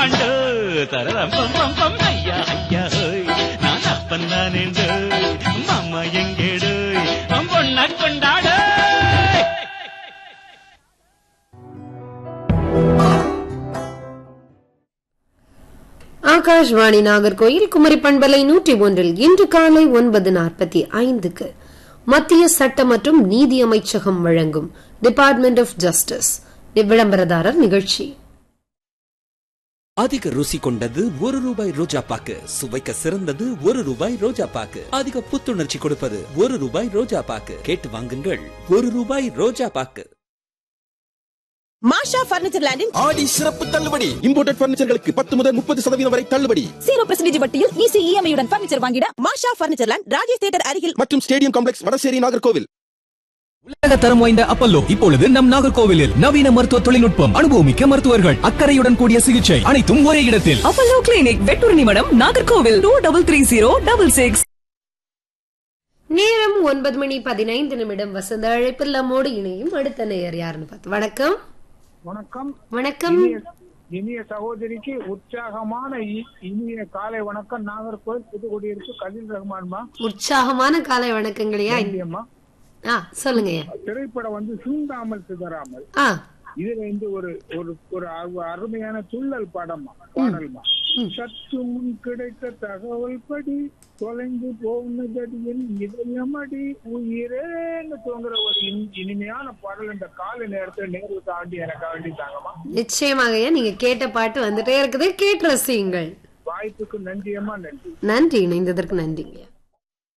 bond தரரம் பம் பம் பம் ஐயா ஐயா ஹோய் நான் அப்பன் தானேண்டு மாமா எங்கேடு பொண்ண கொண்டாடு ஆகாஷ்வாணி நாகர்கோயில் குமரி பண்பலை நூற்றி ஒன்றில் இன்று காலை ஒன்பது நாற்பத்தி ஐந்துக்கு மத்திய சட்ட மற்றும் நீதி அமைச்சகம் வழங்கும் டிபார்ட்மெண்ட் ஆஃப் ஜஸ்டிஸ் விளம்பரதாரர் நிகழ்ச்சி அதிக ருசி கொண்டது ஒரு ரூபாய் ரோஜா பாக்கு சுவைக்க சிறந்தது ஒரு ரூபாய் ரோஜா பாக்கு அதிக புத்துணர்ச்சி கொடுப்பது ஒரு ரூபாய் ரோஜா பாக்கு கேட்டு வாங்குங்கள் ஒரு ரூபாய் ரோஜா பாக்கு மாஷா பர்னிச்சர் லேண்டின் ஆடி சிறப்பு தள்ளுபடி இம்போர்ட்டட் பர்னிச்சர்களுக்கு பத்து முதல் முப்பது சதவீதம் வரை தள்ளுபடி ஜீரோ பெர்சன்டேஜ் வட்டியில் ஈஸி இஎம்ஐ உடன் பர்னிச்சர் வாங்கிட Masha furniture land Rajesh theatre அருகில் மற்றும் ஸ்டேடியம் காம்ப்ளெக்ஸ் வடசேரி நாகர்கோவில் உலக தரம் வாய்ந்த அப்பல்லோ இப்பொழுது நம் நாகர்கோவிலில் நவீன மருத்துவ தொழில்நுட்பம் அனுபவமிக்க மருத்துவர்கள் அக்கறையுடன் கூடிய சிகிச்சை அனைத்தும் ஒரே இடத்தில் அப்பல்லோ கிளினிக் வெட்டூர் நிமடம் Nagercoil two double three zero double six நேரம் ஒன்பது மணி பதினைந்து நிமிடம் வசந்த அழைப்பில் நம்மோடு இணையும் அடுத்த நேயர் யாருன்னு பார்த்து வணக்கம் வணக்கம் வணக்கம் இனிய- இனிய சகோதரிக்கு உற்சாகமான இ- இனிய காலை வணக்கம் நாகர்கோவில் புதுக்குடியிருப்பு கலில் ரஹ்மான்மா உற்சாகமான காலை வணக்கங்களையா அம்மா ஆ சொல்லுங்கய்யா திரைப்படம் வந்து சிந்தாமல் சிதறாமல் ஆ இதுல இருந்து ஒரு ஒரு ஒரு அரு- அருமையான துள்ளல் படமா பாடல்மா சற்று முன் கிடைத்த தகவல் படி தொலைந்து போனதடி என் இதயமடி உயிரேன்னு தோங்குற ஒரு இனி- இனிமையான பாடல் இந்த காலை நேரத்துல நேர்வு தாண்டி எனக்கு வேண்டிட்டாங்கம்மா நிச்சயமாகய்யா நீங்க கேட்ட பாட்டு வந்துட்டே இருக்குது கேட்டு ரசியுங்கள் வாய்ப்புக்கு நன்றியம்மா நன்றி நன்றி இணைந்ததற்கு நன்றிங்கய்யா